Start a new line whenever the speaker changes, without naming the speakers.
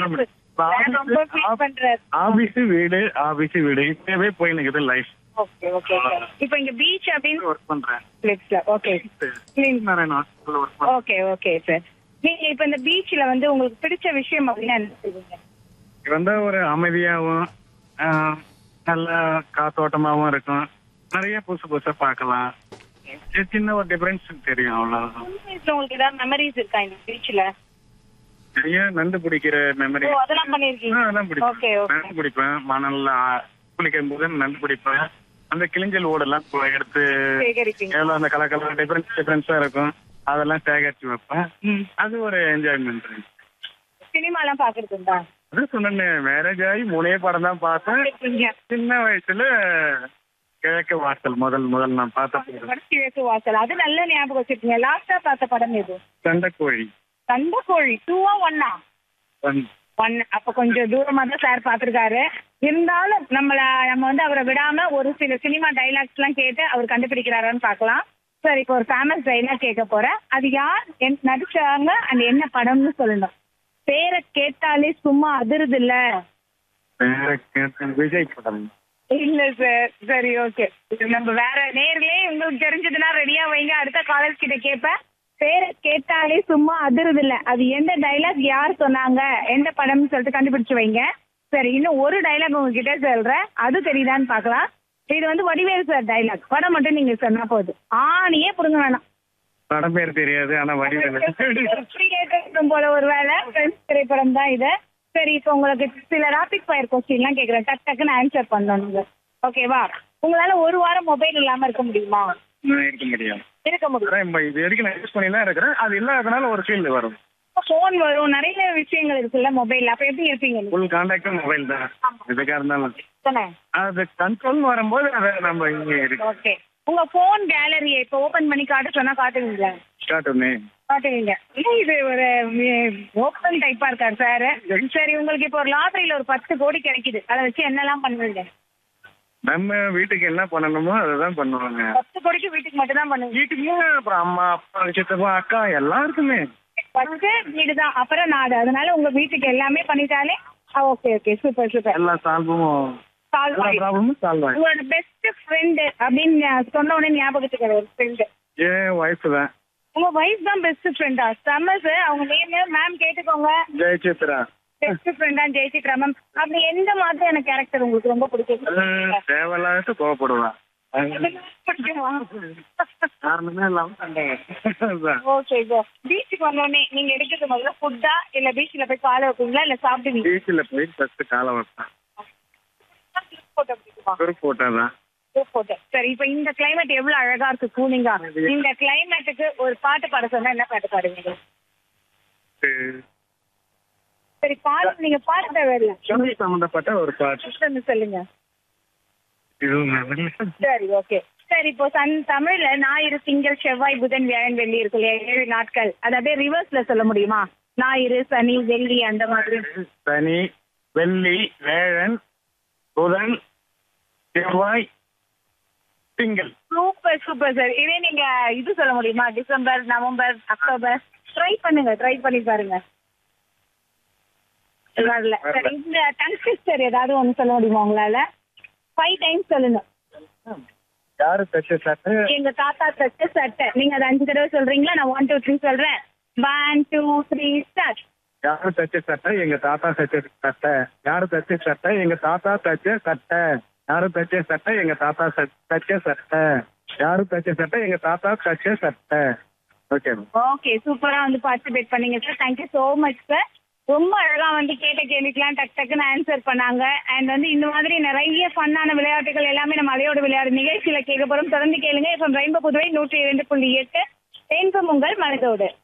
முடியும்
ரொம்ப ஃபீல் பண்றாரு
ஆபீஸ் வீடு ஆபீஸ் வீடு இப்பவே போய் நிக்குது லைஃப்
ஓகே ஓகே இப்போ இங்க பீச் அப்படின்னு
ஒர்க் பண்றேன்
பிளேஸ்ல ஓகே
நாராயண ஹாஸ்பிட்டல் ஒர்க் பண்றேன்
ஓகே ஓகே சார் நீங்க இப்ப இந்த பீச்ல வந்து உங்களுக்கு பிடிச்ச விஷயம் அப்படின்னா என்ன சொல்லுவீங்க
இது வந்து ஒரு அமைதியாவும் ஆஹ், நல்ல காத்தோட்டமாவும் இருக்கும் நிறைய புதுசு புதுசா பார்க்கலாம் இது சின்ன ஒரு டிஃபரன்ஸ் தெரியும் அவ்வளவுதான்
சின்ன வயசுல உங்களுக்கு ஏதாவது மெமரிஸ் இருக்கா இந்த பீச்ல
நிறைய நண்டு பிடிக்கிற மெமரி
ஓ அதெல்லாம் பண்ணிருக்கீங்க
அதெல்லாம்
ஓகே
பிடிப்பேன்
ஓகே
நண்டு பிடிப்பேன் மணல்ல ஆ- குளிக்கும் போது நண்டு பிடிப்பேன் அந்த கிளிஞ்சல் ஓடெல்லாம் போ- எடுத்து
சேகரிப்பீங்க
எவ்வளவு அந்த கலர் கலர் டிஃபரன்ஸ் டிஃபரன்ஸா இருக்கும் அதெல்லாம் சேகரிச்சு வைப்பேன்
ம்.
அது ஒரு என்ஜாய்மெண்ட்
சினிமா எல்லாம் பாக்குறது உண்டா
அதான் சொன்னேன் மேரேஜ் ஆகி மூணே படம் தான் பார்த்தேன்
இருக்கீங்க.
சின்ன வயசுல கிழக்கு வாசல் முதல் முதல் நான் பார்த்த படம்
வடக்கு கிழக்கு வாசல் அது நல்ல ஞாபகம் வச்சிருக்கீங்க லாஸ்டா பார்த்த படம் எது
சண்டைக்கோழி
தண்டக்கோழி டூவா ஒன்னா
ஒன்-
ஒன் அப்ப கொஞ்சம் தூரமா தான் சார் பாத்திருக்காரு இருந்தாலும் நம்மள நம்ம வந்து அவரை விடாம ஒரு சில சினிமா டைலாக்ஸ் எல்லாம் கேட்டு அவர் கண்டுபிடிக்கிறாரான்னு பார்க்கலாம் சார் இப்போ ஒரு ஃபேமஸ் டைலாக் கேட்க போறேன் அது யார் என் நடிச்சாங்க அந்த என்ன படம்னு சொல்லணும் பேரை கேட்டாலே சும்மா அதிருது இல்ல
வேற கேட்ட விஜய் படம்
இல்ல சார் சரி ஓகே நம்ம வேற நேர்லயே உங்களுக்கு தெரிஞ்சதுன்னா ரெடியா வைங்க அடுத்த காலேஜ் கிட்ட கேட்பேன் பேரை கேட்டாலே சும்மா அதிருது இல்ல அது எந்த டைலாக் யார் சொன்னாங்க எந்த படம்னு சொல்லிட்டு கண்டுபிடிச்சு வைங்க சரி இன்னும் ஒரு டைலாக் உங்ககிட்ட சொல்றேன் அது தெரியுதான்னு பார்க்கலாம் இது வந்து வடிவேல் சார் டைலாக் படம் மட்டும் நீங்க சொன்னா போதும் ஆணியே புடுங்க வேணாம்
படம் பேர் தெரியாது ஆனா வடிவேலு
இருக்கும் போல ஒரு வேலை திரைப்படம் தான் இது சரி இப்போ உங்களுக்கு சில ராபிட் ஃபயர் கொஸ்டின்லாம் கேட்குறேன் டக் டக்குன்னு ஆன்சர் பண்ணணும் நீங்க ஓகேவா உங்களால ஒரு வாரம் மொபைல் இல்லாம இருக்க முடியுமா
நான் இருக்க முடியும்
இருக்க முடியும்
அதான் இப்ப இது வரைக்கும் நான் யூஸ் பண்ணி தான் இருக்கிறேன் அது இல்லாதனால ஒரு ஃபீல் வரும்
ஃபோன் வரும் நிறைய விஷயங்கள் இருக்குல்ல மொபைல் அப்ப எப்படி இருப்பீங்க நீங்க
ஃபுல் கான்டாக்டும் மொபைல் தான் எதுக்கா இருந்தாலும்
தானே
அது கண்ட்ரோல் வரும்போது அதை நம்ம இங்கே இருக்கு
ஓகே உங்க ஃபோன் கேலரியை இப்போ ஓபன் பண்ணி காட்ட சொன்னா காட்டுவீங்களா
ஸ்டார்ட் ஒன்று
காட்டுவீங்க இல்ல, இது ஒரு ஓப்பன் டைப்பா இருக்காரு சார் சரி உங்களுக்கு இப்போ ஒரு லாட்டரியில ஒரு பத்து கோடி கிடைக்குது அதை வச்சு என்னெல்லாம் பண்ணுவீங்க
நம்ம வீட்டுக்கு என்ன பண்ணணுமோ அதை தான் பண்ணுவாங்க
பத்து கோடிக்கு வீட்டுக்கு மட்டும் தான் பண்ணுவீங்க
வீட்டுக்கு அப்புறம் அம்மா அப்பா சித்தப்பா அக்கா எல்லாருக்குமே
ஃபர்ஸ்ட் வீடு தான் அப்புறம் நாடு அதனால உங்க வீட்டுக்கு எல்லாமே பண்ணிட்டாலே ஓகே ஓகே சூப்பர் சூப்பர்
எல்லா சால்வும்
சால்வ்
எல்லா
ஆயிடும்
ப்ராப்ளமும் சால்வ் ஆகும்
உங்களோட பெஸ்ட் ஃப்ரெண்டு அப்படின்னு சொன்ன உடனே ஞாபகத்துக்கு வர ஒரு ஃப்ரெண்டு
என் ஒய்ஃப் தான்
உங்க வைஃப் தான் பெஸ்ட் ஃப்ரெண்டா செம்ம சார் அவங்க நேம் மேம் கேட்டுக்கோங்க
ஜெயசித்ரா
பெஸ்ட் ஃப்ரெண்டா ஜெயசித்ரா மேம் அப்படி எந்த மாதிரியான கேரக்டர் உங்களுக்கு ரொம்ப பிடிக்கும்
தேவையில்லாத கோவப்படுவேன்
பிடிக்குமா
காரணமே இல்லாம சண்டை அதான்.
ஓகே சார் பீச்சுக்கு வந்தோடனே நீங்க எடுக்கிறது முதல்ல ஃபுட்டா இல்ல பீச்ல போய் காலை வைப்பீங்களா இல்ல சாப்பிடுவீங்க
பீச்சில் போய் ஃபர்ஸ்ட் காலை வைப்பேன்
போட்டோ பிடிக்குமா
ஒரு போட்டோ தான்
போட்டோ சரி இப்ப இந்த கிளைமேட் எவ்வளவு அழகா இருக்கு கூலிங்கா இந்த கிளைமேட்டுக்கு ஒரு பாட்டு பாட சொன்னா என்ன பாட்டு பாடுவீங்க சரி பாட்டு நீங்க பாட தேவையில்ல
தமிழ் சம்பந்தப்பட்ட ஒரு பாட்டு
ஒண்ணு சொல்லுங்க
இதுவும் நல்ல-
சரி ஓகே சரி இப்போ சன் தமிழ்ல ஞாயிறு திங்கள் செவ்வாய் புதன் வியாழன் வெள்ளி இருக்கு இல்லையா ஏழு நாட்கள் அது அப்படியே ரிவர்ஸ்ல சொல்ல முடியுமா ஞாயிறு சனி வெள்ளி அந்த மாதிரி
சனி வெள்ளி வேழன் புதன் செவ்வாய் திங்கள்
சூப்பர் சூப்பர் சார் இதே நீங்க இது சொல்ல முடியுமா டிசம்பர் நவம்பர் அக்டோபர் ட்ரை பண்ணுங்க ட்ரை பண்ணி பாருங்க வரல சரி இந்த டங் சிஸ்டர் ஏதாவது ஒண்ணு சொல்ல முடியுமா உங்களால ஃபைவ் டைம்ஸ் சொல்லணும்
யாரு தச்ச சட்டை
எங்க தாத்தா தச்ச சட்டை நீங்க அது அஞ்சு தடவை சொல்றீங்களா நான் ஒன் டூ த்ரீ சொல்றேன் ஒன் டூ த்ரீ ஸ்டார்ட்
யாரு தச்ச சட்டை எங்க தாத்தா தச்ச சட்டை யாரு தச்ச சட்டை எங்க தாத்தா தச்ச சட்டை யாரு தச்ச சட்டை எங்க தாத்தா ச- தச்ச சட்டை யாரு தச்ச சட்டை எங்க தாத்தா தச்ச சட்டை ஓகே
ஓகே சூப்பரா வந்து பார்ட்டிசிபேட் பண்ணீங்க sir thank you so much sir ரொம்ப அழகா வந்து கேட்ட கேள்விக்கெல்லாம் டக் டக்குன்னு ஆன்சர் பண்ணாங்க அண்ட் வந்து இந்த மாதிரி நிறைய ஃபன்னான விளையாட்டுகள் எல்லாமே நம்ம அலையோட விளையாடு நிகழ்ச்சியில கேட்க போறோம் தொடர்ந்து கேளுங்க இப்போ ரெயின்போ புதுவை நூற்றி இரண்டு புள்ளி எட்டு தேன்பம் உங்கள் மனதோடு